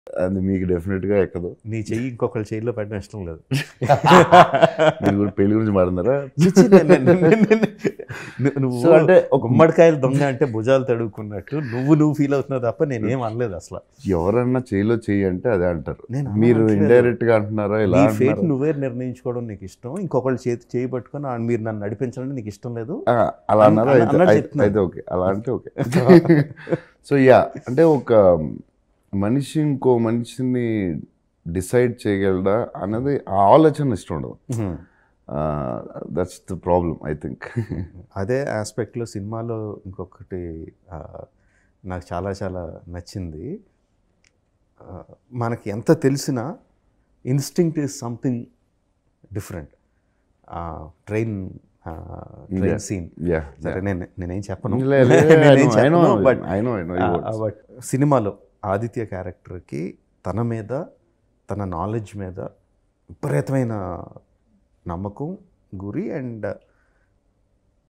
అది మీకు డెఫినెట్ గా ఎక్కదు నీ చెయ్యి ఇంకొకరి చెయ్యిలో పెట్టడం ఇష్టం లేదు మీరు కూడా పెళ్లి గురించి మాట్లాడారా చిచ్చి, నే- నే- నే- నే- నే- నే- నువ్వు సో అంటే ఒక గుమ్మడికాయలు దొంగ అంటే భుజాలు తడుక్కున్నట్టు నువ్వు నువ్వు ఫీల్ అవుతున్నావు తప్ప నేనేం అనలేదు అసలు ఎవరన్నా చేయిలో చెయ్యి అంటే అదే అంటారు నేను మీరు అనట్లేదు. ఇండైరెక్ట్ గా అంటున్నారా ఇలా నీ ఫేట్ అంటున్నారా? నువ్వే నిర్ణయించుకోవడం నీకు ఇష్టం ఇంకొకళ్ళు చేతి చేయి పట్టుకొని ఆ మీరు నన్ను నడిపించడం నీకు ఇష్టం లేదు ఆ, అలా అన్న- అన్నారా అయితే- అన్నట్టు అయితే చెప్తున్నాను. అయితే ఓకే అలా అంటే ఓకే సో యా అంటే ఒక మనిషి ఇంకో మనిషిని డిసైడ్ చేయగలడా అన్నది ఆ ఆలోచన ఇష్టం ఉండదు that's the problem I think అదే ఆస్పెక్ట్లో సినిమాలో ఇంకొకటి ఆ, నాకు చాలా చాలా నచ్చింది ఆ, మనకి ఎంత తెలిసినా instinct is something different train train Yeah. Scene yeah సరే నేను నేనేం చెప్పను లే- లే- లే, నేనేం I know, I చెప్పను, know, but I know, I know your words. But సినిమాలో ఆదిత్య క్యారెక్టర్కి తన మీద తన నాలెడ్జ్ మీద విపరీతమైన నమ్మకం గురి అండ్